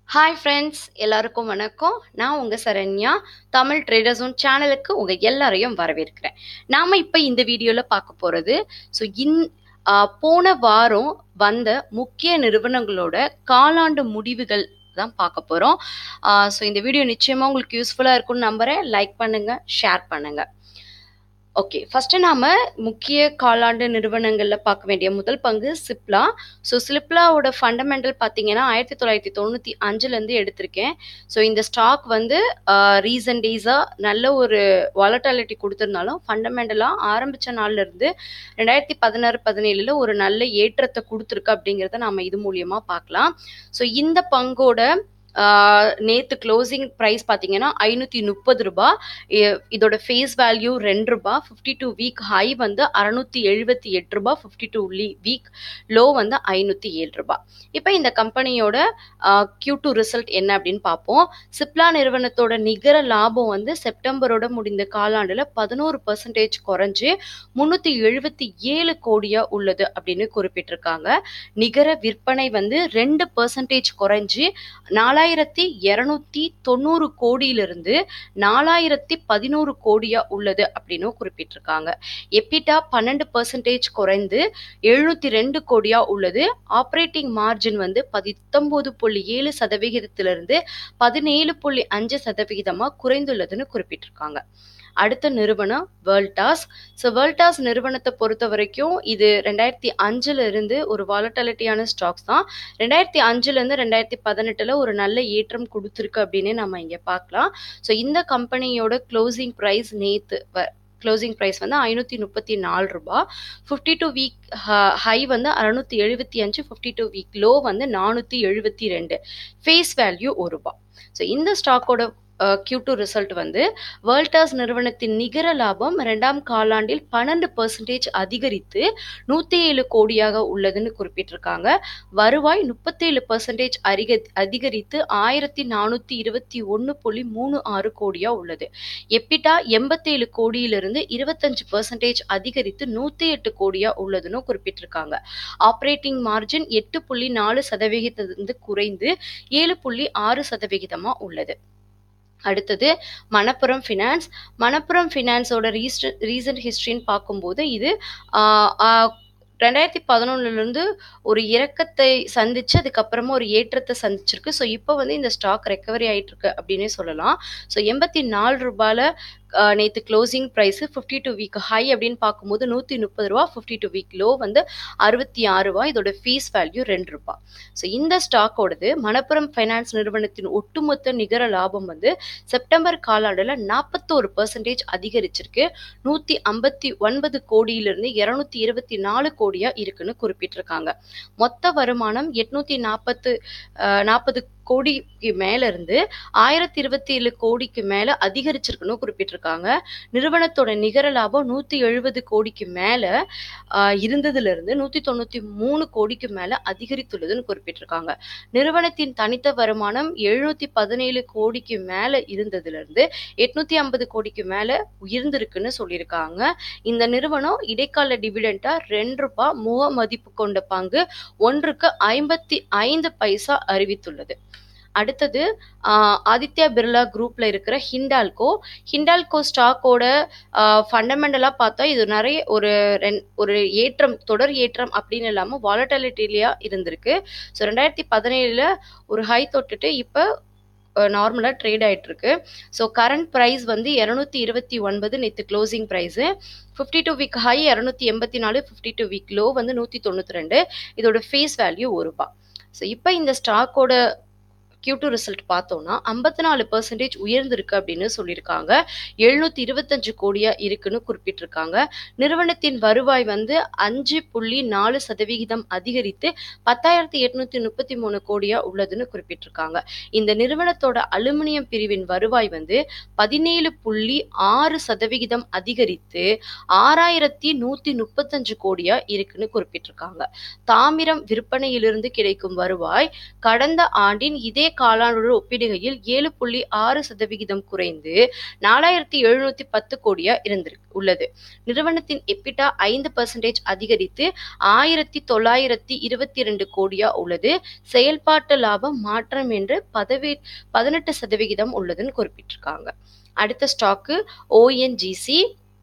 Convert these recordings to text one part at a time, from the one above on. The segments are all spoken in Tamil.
ஹாய் ஃப்ரெண்ட்ஸ் எல்லாருக்கும் வணக்கம் நான் உங்கள் சரண்யா தமிழ் ட்ரேடர் ஜோன் சேனலுக்கு உங்கள் எல்லாரையும் வரவேற்கிறேன் நாம் இப்போ இந்த வீடியோவில் பார்க்க போகிறது ஸோ இன் ஆ, போன வாரம் வந்த முக்கிய நிறுவனங்களோட காலாண்டு முடிவுகள் தான் பார்க்க போகிறோம் ஸோ இந்த வீடியோ நிச்சயமாக உங்களுக்கு யூஸ்ஃபுல்லாக இருக்கும்னு நம்புகிறேன் லைக் பண்ணுங்கள் ஷேர் பண்ணுங்கள் ஓகே ஃபர்ஸ்ட் நாம முக்கிய காலாண்டு நிறுவனங்கள்ல பார்க்க வேண்டிய முதல் பங்கு சிப்லா ஸோ சிப்லாவோட ஃபண்டமெண்டல் பார்த்தீங்கன்னா ஆயிரத்தி தொள்ளாயிரத்தி தொண்ணூற்றி அஞ்சுலேருந்து எடுத்திருக்கேன் ஸோ இந்த ஸ்டாக் வந்து ரீசன்ட் டேஸாக நல்ல ஒரு வாலட்டாலிட்டி கொடுத்துருந்தாலும் ஃபண்டமெண்டலாக ஆரம்பித்த நாள்லேருந்து ரெண்டாயிரத்தி பதினாறு பதினேழில் ஒரு நல்ல ஏற்றத்தை கொடுத்துருக்கு அப்படிங்கிறத நாம் இது மூலியமாக பார்க்கலாம் ஸோ இந்த பங்கோட ஆஹ் நேத்து க்ளோசிங் ப்ரைஸ் பார்த்தீங்கன்னா ஐநூற்றி முப்பது ரூபாய் இ- இதோட ஃபேஸ் வேல்யூ ரெண்டு ரூபாய் ஃபிஃப்டி டூ வீக் ஹை வந்து அறநூற்றி எழுபத்தி எட்டு ரூபாய் ஃபிஃப்டி டூ வீக் லோ வந்து ஐநூற்றி ஏழு ரூபாய் இப்போ இந்த கம்பெனியோட Q2 டூ ரிசல்ட் என்ன அப்படின்னு பார்ப்போம் சிப்லா நிறுவனத்தோட நிகர லாபம் வந்து செப்டம்பரோட முடிந்த காலாண்டில் பதினோரு பர்சன்டேஜ் குறைஞ்சு முந்நூற்றி எழுபத்தி ஏழு கோடியா உள்ளது அப்படின்னு குறிப்பிட்டிருக்காங்க நிகர விற்பனை வந்து ரெண்டு பர்சன்டேஜ் குறைஞ்சு நாலாயிரத்தி இரநூத்தி தொண்ணூறு கோடியிலிருந்து நாலாயிரத்தி பதினோரு கோடியா உள்ளது அப்படின்னு குறிப்பிட்டிருக்காங்க எப்பிட்டா பன்னெண்டு பர்சன்டேஜ் குறைந்து எழுநூத்தி ரெண்டு கோடியா உள்ளது ஆப்ரேட்டிங் மார்ஜின் வந்து பத்தொன்பது புள்ளி ஏழு சதவிகிதத்திலிருந்து பதினேழு புள்ளி அஞ்சு சதவிகிதமா குறைந்துள்ளதுன்னு குறிப்பிட்டிருக்காங்க அடுத்த நிறுவனம் வேர்ல்டாஸ் ஸோ வேர்ல்டாஸ் நிறுவனத்தை பொறுத்த வரைக்கும் இது ரெண்டாயிரத்தி அஞ்சுல இருந்து ஒரு வாலட்டாலிட்டியான ஸ்டாக்ஸ் தான் ரெண்டாயிரத்தி அஞ்சுல இருந்து ரெண்டாயிரத்தி பதினெட்டுல ஒரு நல்ல ஏற்றம் கொடுத்துருக்கு அப்படின்னு நம்ம இங்க பார்க்கலாம் ஸோ இந்த கம்பெனியோட க்ளோசிங் ப்ரைஸ் நேத்து க்ளோசிங் ப்ரைஸ் வந்து ஐநூற்றி முப்பத்தி நாலு ரூபாய் ஃபிஃப்டி டூ வீக் ஹை வந்து அறநூற்றி எழுபத்தி அஞ்சு ஃபிஃப்டி டூ வீக் லோ வந்து நானூற்றி எழுபத்தி ரெண்டு ஃபேஸ் வேல்யூ ஒரு ரூபாய் ஸோ இந்த ஸ்டாக்கோட Q2 டூ ரிசல்ட் வந்து வேர்ல்டாஸ் நிறுவனத்தின் நிகர லாபம் ரெண்டாம் காலாண்டில் பன்னெண்டு பர்சன்டேஜ் அதிகரித்து நூற்றி ஏழு கோடியாக உள்ளதுன்னு குறிப்பிட்டிருக்காங்க வருவாய் முப்பத்தேழு பர்சன்டேஜ் அதிக அதிகரித்து ஆயிரத்தி நானூற்றி இருபத்தி ஒன்று புள்ளி மூணு ஆறு கோடியா உள்ளது எப்பிட்டா எண்பத்தேழு கோடியிலிருந்து இருபத்தஞ்சு பர்சன்டேஜ் அதிகரித்து நூற்றி எட்டு கோடியா உள்ளதுன்னு குறிப்பிட்டிருக்காங்க ஆப்ரேட்டிங் மார்ஜின் எட்டு புள்ளி நாலு சதவிகிதத்திலிருந்து குறைந்து ஏழு புள்ளி ஆறு சதவிகிதமா உள்ளது அடுத்தது மணப்புரம் ஃபினான்ஸ் மணப்புரம் ஃபினான்ஸோட ரீஸ்ட் ரீசன்ட் ஹிஸ்ட்ரின்னு பார்க்கும்போது இது ஆஹ், ஆஹ், ரெண்டாயிரத்தி பதினொன்னுலேருந்து ஒரு இறக்கத்தை சந்திச்சு அதுக்கப்புறமா ஒரு ஏற்றத்தை சந்திச்சிருக்கு ஸோ இப்போ வந்து இந்த ஸ்டாக் ரெக்கவரி ஆயிட்டு இருக்கு அப்படின்னே சொல்லலாம் ஸோ எண்பத்தி நாலு ரூபாயில் நேற்று closing price fifty two week high அப்படின்னு பார்க்கும்போது நூற்றி முப்பது ரூபா ஃபிஃப்டி டூ வீக் லோ வந்து அறுபத்தி ஆறு ரூபா இதோட ஃபீஸ் வேல்யூ ரெண்டு ரூபா ஸோ இந்த ஸ்டாக்கோடது மணப்புரம் ஃபைனான்ஸ் நிறுவனத்தின் ஒட்டுமொத்த நிகர லாபம் வந்து செப்டம்பர் காலாண்டில் நாற்பத்தோரு பர்சன்டேஜ் அதிகரிச்சிருக்கு நூற்றி ஐம்பத்தி ஒன்பது கோடியிலிருந்து இரநூத்தி இருபத்தி நாலு கோடியா இருக்குன்னு குறிப்பிட்டிருக்காங்க மொத்த வருமானம் எட்நூத்தி நாற்பத்து நாற்பது கோடிக்கு மேல இருந்து ஆயிரத்தி இருபத்தி ஏழு கோடிக்கு மேல அதிகரிச்சிருக்குன்னு குறிப்பிட்டிருக்காங்க நிறுவனத்தோட நிகர லாபம் நூத்தி எழுபது கோடிக்கு மேல ஆஹ், இருந்ததுல இருந்து நூத்தி தொண்ணூத்தி மூணு கோடிக்கு மேல அதிகரித்துள்ளதுன்னு குறிப்பிட்டிருக்காங்க நிறுவனத்தின் தனித்த வருமானம் எழுநூத்தி பதினேழு கோடிக்கு மேல இருந்ததுல இருந்து எட்நூத்தி ஐம்பது கோடிக்கு மேல உயர்ந்திருக்குன்னு சொல்லியிருக்காங்க இந்த நிறுவனம் இடைக்கால டிவிடெண்டா ரெண்டு ரூபாய் முக மதிப்பு கொண்ட பங்கு ஒன்றுக்கு ஐம்பத்தி ஐந்து பைசா அறிவித்துள்ளது அடுத்தது ஆஹ், ஆதித்யா பிர்லா குரூப்ல இருக்கிற ஹிண்டால்கோ ஹிண்டால்கோ ஸ்டாக்கோட ஃபண்டமெண்டலாக பார்த்தா இது நிறைய ஒரு ரெண் ஒரு ஏற்றம் தொடர் ஏற்றம் அப்படின்னு இல்லாமல் வாலட்டாலிட்டிலியா இருந்திருக்கு ஸோ ரெண்டாயிரத்தி பதினேழுல ஒரு ஹை தொட்டுட்டு இப்போ நார்மலாக ட்ரேட் ஆயிட்டு இருக்கு ஸோ கரண்ட் ப்ரைஸ் வந்து இரநூத்தி இருபத்தி ஒன்பது நேற்று closing price fifty two week high இரநூத்தி எண்பத்தி நாலு ஃபிஃப்டி டூ வீக் லோ வந்து நூற்றி தொண்ணூற்றி ரெண்டு இதோட ஃபேஸ் வேல்யூ ஒரு ரூபாய் ஸோ இப்போ இந்த ஸ்டாக்கோட Q2 டூ ரிசல்ட் பார்த்தோம்னா ஐம்பத்தி நாலு பர்சன்டேஜ் உயர்ந்திருக்கு அப்படின்னு சொல்லியிருக்காங்க எழுநூத்தி இருபத்தஞ்சு கோடியா இருக்குன்னு குறிப்பிட்டிருக்காங்க நிறுவனத்தின் வருவாய் வந்து அஞ்சு புள்ளி நாலு சதவிகிதம் அதிகரித்து பத்தாயிரத்தி எட்நூத்தி முப்பத்தி மூணு கோடியா உள்ளதுன்னு குறிப்பிட்டிருக்காங்க இந்த நிறுவனத்தோட அலுமினியம் பிரிவின் வருவாய் வந்து பதினேழு புள்ளி ஆறு சதவிகிதம் அதிகரித்து ஆறாயிரத்தி நூத்தி முப்பத்தஞ்சு கோடியா இருக்குன்னு குறிப்பிட்டிருக்காங்க தாமிரம் விற்பனையிலிருந்து கிடைக்கும் வருவாய் கடந்த ஆண்டின் இதே காலாண்டுடன் ஒப்பிடுகையில் ஏழு புள்ளி ஆறு சதவிகிதம் குறைந்து நாலாயிரத்தி எழுநூத்தி பத்து கோடியா இருந்திருக்கு உள்ளது நிறுவனத்தின் எப்பிட்டா ஐந்து பர்சன்டேஜ் அதிகரித்து ஆயிரத்தி தொள்ளாயிரத்தி இருபத்தி இரண்டு கோடியா உள்ளது செயல்பாட்டு லாபம் மாற்றம் என்று பதவி பதினெட்டு சதவிகிதம் உள்ளதுன்னு குறிப்பிட்டிருக்காங்க அடுத்த ஸ்டாக்கு ஓஎன்ஜிசி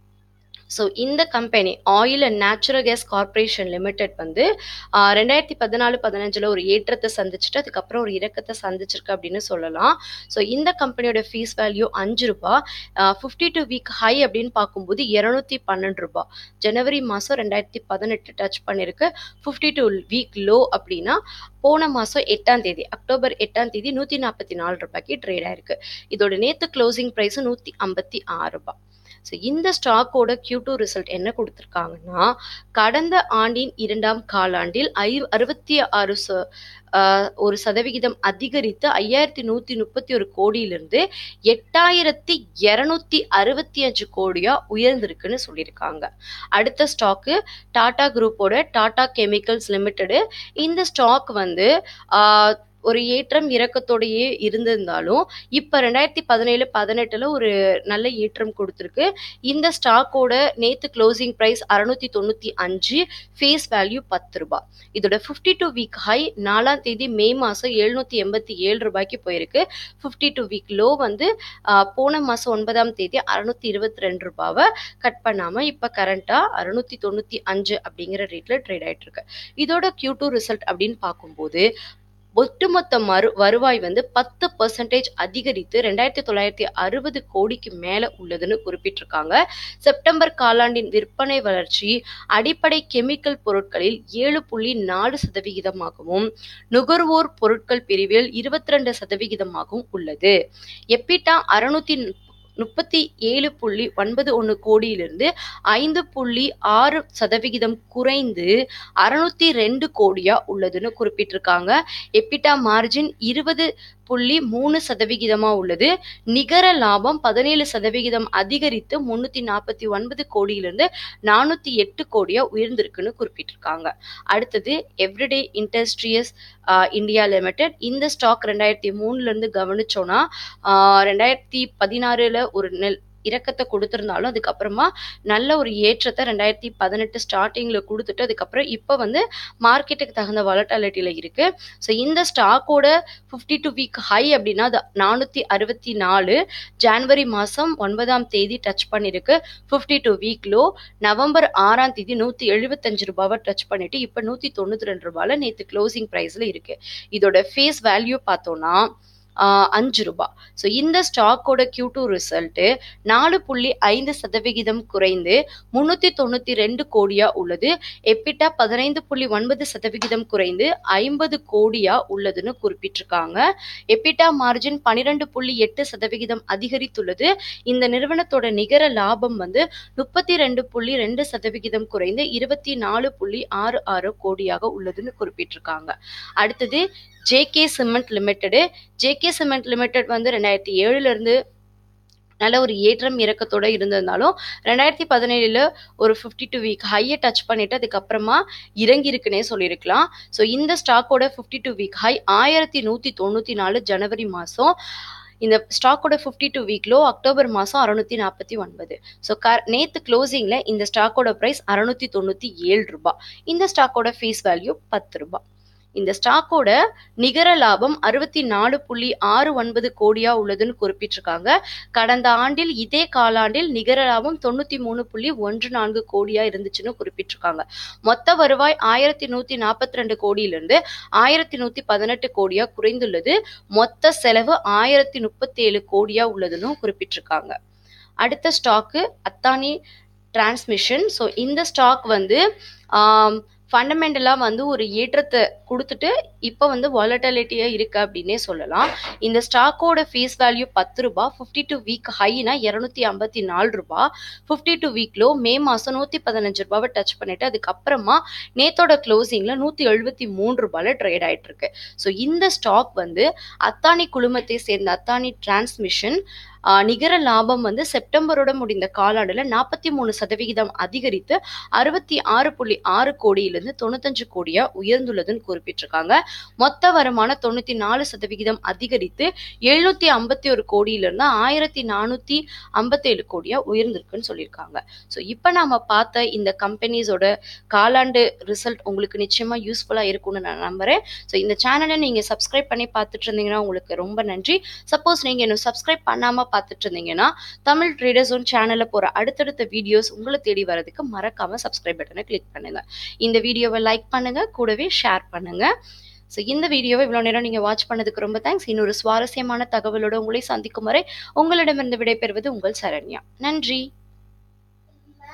ஸோ இந்த company oil and natural gas corporation limited வந்து ஆஹ், ரெண்டாயிரத்தி பதினாலு பதினஞ்சில் ஒரு ஏற்றத்தை சந்திச்சுட்டு அதுக்கப்புறம் ஒரு இறக்கத்தை சந்திச்சிருக்கு அப்படின்னு சொல்லலாம் ஸோ இந்த கம்பெனியோட ஃபீஸ் வேல்யூ அஞ்சு ரூபா ஃபிஃப்டி டூ வீக் ஹை அப்படின்னு பார்க்கும்போது இரநூத்தி பன்னெண்டு ரூபா ஜனவரி மாதம் ரெண்டாயிரத்தி பதினெட்டு டச் பண்ணியிருக்கு ஃபிஃப்டி டூ வீக் லோ அப்படின்னா போன மாதம் எட்டாம் தேதி அக்டோபர் எட்டாம் தேதி நூற்றி நாற்பத்தி நாலு ரூபாய்க்கு ட்ரேட் ஆயிருக்கு இதோட நேற்று க்ளோசிங் ப்ரைஸ் நூற்றி ஐம்பத்தி ஆறு ரூபாய் ஸோ இந்த ஸ்டாக்கோட Q2 டூ ரிசல்ட் என்ன கொடுத்துருக்காங்கன்னா கடந்த ஆண்டின் இரண்டாம் காலாண்டில் ஐ அறுபத்தி ஆறு ச ஆஹ் ஒரு சதவிகிதம் அதிகரித்து ஐயாயிரத்தி நூற்றி முப்பத்தி ஒரு கோடியிலிருந்து எட்டாயிரத்தி இரநூத்தி அறுபத்தி அஞ்சு கோடியா உயர்ந்திருக்குன்னு சொல்லியிருக்காங்க அடுத்த ஸ்டாக்கு டாடா குரூப்போட டாடா கெமிக்கல்ஸ் லிமிட்டெடு இந்த ஸ்டாக் வந்து ஆஹ் ஒரு ஏற்றம் இறக்கத்தோடையே இருந்திருந்தாலும் இப்போ ரெண்டாயிரத்தி பதினேழு பதினெட்டில் ஒரு நல்ல ஏற்றம் கொடுத்துருக்கு இந்த ஸ்டாக்கோட நேற்று க்ளோசிங் ப்ரைஸ் அறுநூத்தி தொண்ணூற்றி அஞ்சு ஃபேஸ் வேல்யூ பத்து ரூபாய் இதோட ஃபிஃப்டி டூ வீக் ஹை நாலாம் தேதி மே மாதம் எழுநூற்றி எண்பத்தி ஏழு ரூபாய்க்கு போயிருக்கு ஃபிஃப்டி டூ வீக் லோ வந்து ஆஹ், போன மாதம் ஒன்பதாம் தேதி அறுநூத்தி இருபத்தி ரெண்டு ரூபாவை கட் பண்ணாமல் இப்போ கரண்ட்டாக அறுநூத்தி தொண்ணூற்றி அஞ்சு அப்படிங்கிற ரேட்டில் ட்ரேட் ஆயிட்டு இருக்கு இதோட Q2 டூ ரிசல்ட் அப்படின்னு பார்க்கும்போது ஒட்டுமொத்த மறு வருவாய் வந்து பத்து பர்சன்டேஜ் அதிகரித்து ரெண்டாயிரத்தி தொள்ளாயிரத்தி அறுபது கோடிக்கு மேல உள்ளதுன்னு குறிப்பிட்டிருக்காங்க செப்டம்பர் காலாண்டின் விற்பனை வளர்ச்சி அடிப்படை கெமிக்கல் பொருட்களில் ஏழு புள்ளி நாலு சதவிகிதமாகவும் நுகர்வோர் பொருட்கள் பிரிவில் இருபத்தி ரெண்டு சதவிகிதமாகவும் உள்ளது எப்பிட்டா அறுநூத்தி முப்பத்தி ஏழு புள்ளி ஒன்பது ஒன்று கோடியிலிருந்து ஐந்து புள்ளி ஆறு சதவிகிதம் குறைந்து அறுநூத்தி ரெண்டு கோடியா உள்ளதுன்னு குறிப்பிட்டிருக்காங்க எப்பிட்டா மார்ஜின் இருபது புள்ளி மூணு சதவிகிதமா உள்ளது நிகர லாபம் பதினேழு சதவிகிதம் அதிகரித்து முன்னூத்தி நாற்பத்தி ஒன்பது கோடியிலிருந்து நானூத்தி எட்டு கோடியா உயர்ந்திருக்குன்னு குறிப்பிட்டிருக்காங்க அடுத்தது எவ்ரிடே இண்டஸ்ட்ரியஸ் இந்தியா லிமிடெட் இந்த ஸ்டாக் ரெண்டாயிரத்தி மூணுல இருந்து கவனிச்சோம்னா ஆஹ் ரெண்டாயிரத்தி பதினாறுல ஒரு நெல் இறக்கத்தை கொடுத்துருந்தாலும் அதுக்கப்புறமா நல்ல ஒரு ஏற்றத்தை ரெண்டாயிரத்தி பதினெட்டு ஸ்டார்டிங்கில் கொடுத்துட்டு அதுக்கப்புறம் இப்போ வந்து மார்க்கெட்டுக்கு தகுந்த வாலட்டாலிட்டியில் இருக்கு ஸோ இந்த ஸ்டாக்கோட ஃபிஃப்டி டூ வீக் ஹை அப்படின்னா அது நானூற்றி அறுபத்தி நாலு ஜான்வரி மாதம் ஒன்பதாம் தேதி டச் பண்ணியிருக்கு fifty two week low November ஆறாம் தேதி நூற்றி எழுபத்தஞ்சு ரூபாவை டச் பண்ணிட்டு இப்போ நூற்றி தொண்ணூற்றி ரெண்டு ரூபாயில் நேற்று க்ளோசிங் ப்ரைஸில் இருக்கு இதோட ஃபேஸ் வேல்யூ பார்த்தோன்னா ஆஹ் அஞ்சு ரூபாய் ஸோ இந்த ஸ்டாக்கோட Q2 டூ ரிசல்ட்டு நாலு புள்ளி ஐந்து சதவிகிதம் குறைந்து முன்னூற்றி தொண்ணூற்றி ரெண்டு கோடியா உள்ளது எப்பிட்டா பதினைந்து புள்ளி ஒன்பது சதவிகிதம் குறைந்து ஐம்பது கோடியா உள்ளதுன்னு குறிப்பிட்டிருக்காங்க எப்பிட்டா மார்ஜின் பன்னிரெண்டு புள்ளி எட்டு சதவிகிதம் அதிகரித்துள்ளது இந்த நிறுவனத்தோட நிகர லாபம் வந்து முப்பத்தி ரெண்டு புள்ளி ரெண்டு சதவிகிதம் குறைந்து இருபத்தி நாலு புள்ளி ஆறு ஆறு கோடியாக உள்ளதுன்னு குறிப்பிட்டிருக்காங்க அடுத்தது J K cement limited J K cement limited வந்து ரெண்டாயிரத்தி ஏழுல இருந்து நல்ல ஒரு ஏற்றம் இறக்கத்தோட இருந்திருந்தாலும் ரெண்டாயிரத்தி பதினேழுல ஒரு ஃபிஃப்டி டூ வீக் ஹையை டச் பண்ணிட்டு அதுக்கப்புறமா இறங்கி இருக்குன்னே சொல்லியிருக்கலாம் ஸோ இந்த ஸ்டாக்கோட ஃபிஃப்டி டூ வீக் ஹை ஆயிரத்தி நூற்றி தொண்ணூற்றி நாலு ஜனவரி மாதம் இந்த ஸ்டாக்கோட ஃபிஃப்டி டூ வீக்லோ அக்டோபர் மாதம் அறுநூத்தி நாற்பத்தி ஒன்பது ஸோ க நேற்று க்ளோசிங்கில் இந்த ஸ்டாக்கோட ப்ரைஸ் அறுநூத்தி தொண்ணூற்றி ஏழு ரூபாய் இந்த ஸ்டாக்கோட ஃபேஸ் வேல்யூ பத்து ரூபாய் இந்த ஸ்டாக்கோட நிகர லாபம் அறுபத்தி நாலு புள்ளி ஆறு ஒன்பது கோடியா உள்ளதுன்னு குறிப்பிட்டிருக்காங்க கடந்த ஆண்டில் இதே காலாண்டில் நிகர லாபம் தொண்ணூத்தி மூணு புள்ளி ஒன்று நான்கு கோடியா இருந்துச்சுன்னு குறிப்பிட்டிருக்காங்க மொத்த வருவாய் ஆயிரத்தி நூத்தி நாற்பத்தி ரெண்டு கோடியிலிருந்து ஆயிரத்தி நூத்தி பதினெட்டு கோடியா குறைந்துள்ளது மொத்த செலவு ஆயிரத்தி முப்பத்தி ஏழு கோடியா உள்ளதுன்னு குறிப்பிட்டிருக்காங்க அடுத்த ஸ்டாக்கு அத்தானி டிரான்ஸ்மிஷன் ஸோ இந்த ஸ்டாக் வந்து ஃபண்டமெண்டலாக வந்து ஒரு ஏற்றத்தை கொடுத்துட்டு இப்போ வந்து வாலட்டாலிட்டியாக இருக்கு அப்படின்னே சொல்லலாம் இந்த ஸ்டாக்கோட ஃபேஸ் வேல்யூ பத்து ரூபா ஃபிஃப்டி டூ வீக் ஹைனா இரநூத்தி ஐம்பத்தி நாலு ரூபா ஃபிஃப்டி டூ வீக்லோ மே மாதம் நூற்றி பதினஞ்சு ரூபாவை டச் பண்ணிட்டு அதுக்கப்புறமா நேத்தோட க்ளோசிங்கில் நூற்றி எழுபத்தி மூணு ரூபாயில் ட்ரேட் ஆயிட்டு இருக்கு ஸோ இந்த ஸ்டாக் வந்து அத்தானி குழுமத்தை சேர்ந்த அத்தானி டிரான்ஸ்மிஷன் ஆஹ் நிகர லாபம் வந்து செப்டம்பரோட முடிந்த காலாண்டுல நாற்பத்தி மூணு சதவிகிதம் அதிகரித்து அறுபத்தி ஆறு புள்ளி ஆறு கோடியிலிருந்து தொண்ணூத்தஞ்சு கோடியா உயர்ந்துள்ளதுன்னு குறிப்பிட்டிருக்காங்க மொத்த வருமானம் தொண்ணூத்தி நாலு சதவிகிதம் அதிகரித்து எழுநூத்தி ஐம்பத்தி ஒரு கோடியிலிருந்து ஆயிரத்தி நானூத்தி ஐம்பத்தேழு கோடியா உயர்ந்திருக்குன்னு சொல்லியிருக்காங்க ஸோ இப்போ நாம பார்த்த இந்த கம்பெனிஸோட காலாண்டு ரிசல்ட் உங்களுக்கு நிச்சயமா யூஸ்ஃபுல்லா இருக்கும்னு நான் நம்புறேன் ஸோ இந்த சேனலை நீங்க சப்ஸ்கிரைப் பண்ணி பார்த்துட்டு இருந்தீங்கன்னா உங்களுக்கு ரொம்ப நன்றி சப்போஸ் நீங்க இன்னும் சப்ஸ்கிரைப் பண்ணாம பார்த்துட்டு இருந்தீங்கன்னா தமிழ் ட்ரேடர்ஸ் ஒன் சேனல்ல போற அடுத்தடுத்த வீடியோஸ் உங்களை தேடி வரதுக்கு மறக்காம சப்ஸ்கிரைப் பட்டனை கிளிக் பண்ணுங்க இந்த வீடியோவை லைக் பண்ணுங்க கூடவே ஷேர் பண்ணுங்க ஸோ இந்த வீடியோவை இவ்வளோ நேரம் நீங்கள் வாட்ச் பண்ணதுக்கு ரொம்ப தேங்க்ஸ் இன்னொரு சுவாரஸ்யமான தகவலோட உங்களை சந்திக்கும் வரை உங்களிடமிருந்து விடைபெறுவது உங்கள் சரண்யா நன்றி